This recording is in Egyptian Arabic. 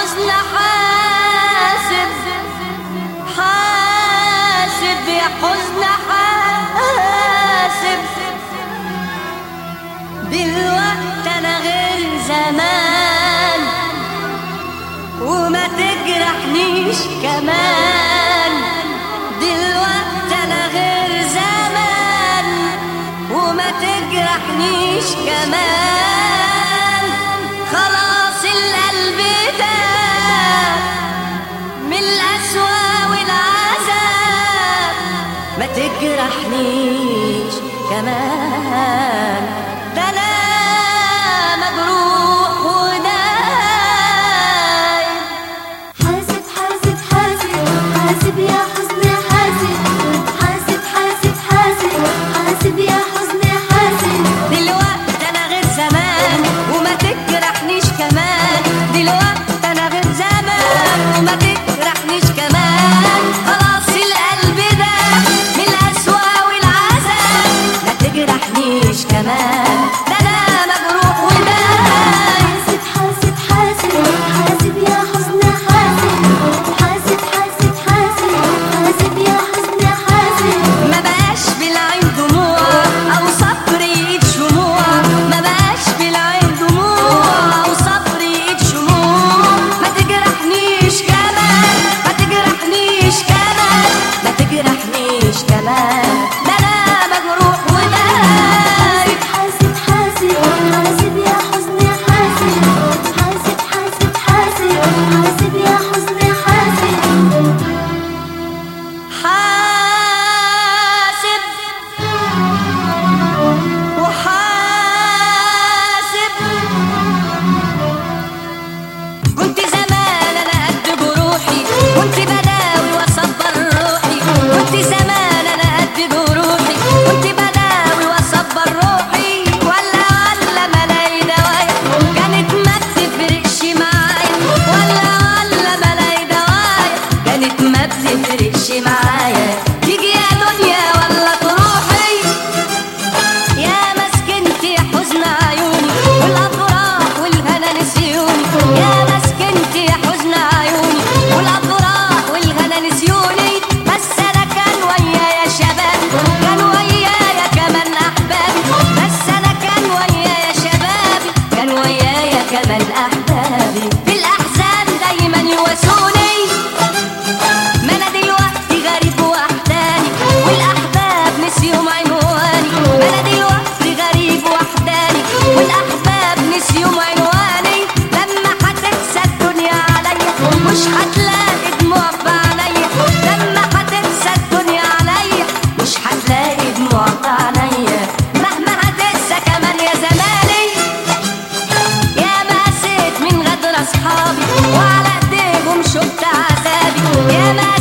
حزن حاسب حاسب يا حزن حاسب دلوقتي انا غير زمان وما تجرحنيش كمان دلوقتي انا غير زمان وما تجرحنيش كمان خلاص القلب داب من القسوة والعذاب ما تجرحنيش كمان ده انا مجروح ودايم حاسب حاسب حاسب حاسب يا حزن حاسب حاسب حاسب حاسب حاسب يا حزن حاسب دلوقتي انا غير زمان وما تجرحنيش كمان دلوقتي انا غير زمان وما تجرحنيش كمان خلاص القلب ده من القسوة والعذاب ما تجرحنيش كمان ده انا مجروح ودايم حاسب حاسب حاسب حاسب يا حزن حاسب حاسب حاسب حاسب حاسب يا حزن حاسب ما بقاش بالعين دموع او صبر ايد شموع ما بقاش بالعين دموع او صبر ايد شموع ما تجرحنيش كمان ما تجرحنيش كمان ما تجرحنيش كمان ده انا مجروح ودايم حاسب حاسب حاسب يا حزن حاسب حاسب حاسب حاسب حاسب يا حزن حاسب حاسب وحاسب كنت زمان انا قد جروحي كنت بداوي واصبر روحي كنت زمان انا قد جروحي كنت بداوي واصبر روحي ولا ولا ملاقي دوايا كانت ما بتفرقش معايا ولا ولا ملاقي دوايا كانت ما بتفرقش معايا تيجي يا دنيا ولا تروحي يا مسكنتي يا حزن عيوني والافراح والهنا نسيوني يا مسكنتي يا حزن عيوني والافراح والهنا نسيوني بس انا كان ويايا شباب كان ويايا كمان احبابي بس انا كان ويايا شبابي كان ويايا كمان احبابي في الاحزان دايما يواسوني ما انا دلوقتي غريب وحداني والاحباب نسيهم عنواني ما انا دلوقتي غريب وحداني والاحباب نسيهم عنواني لما هتنسى الدنيا عليا مش هتلاقي دموع في عينيا لما هتنسى الدنيا عليا مش هتلاقي دموع في عينيا مهما هتنسى كمان يا زماني يا ماسيت من غدر اصحابي وعلى ايديهم شفت عذابي يا ماسيت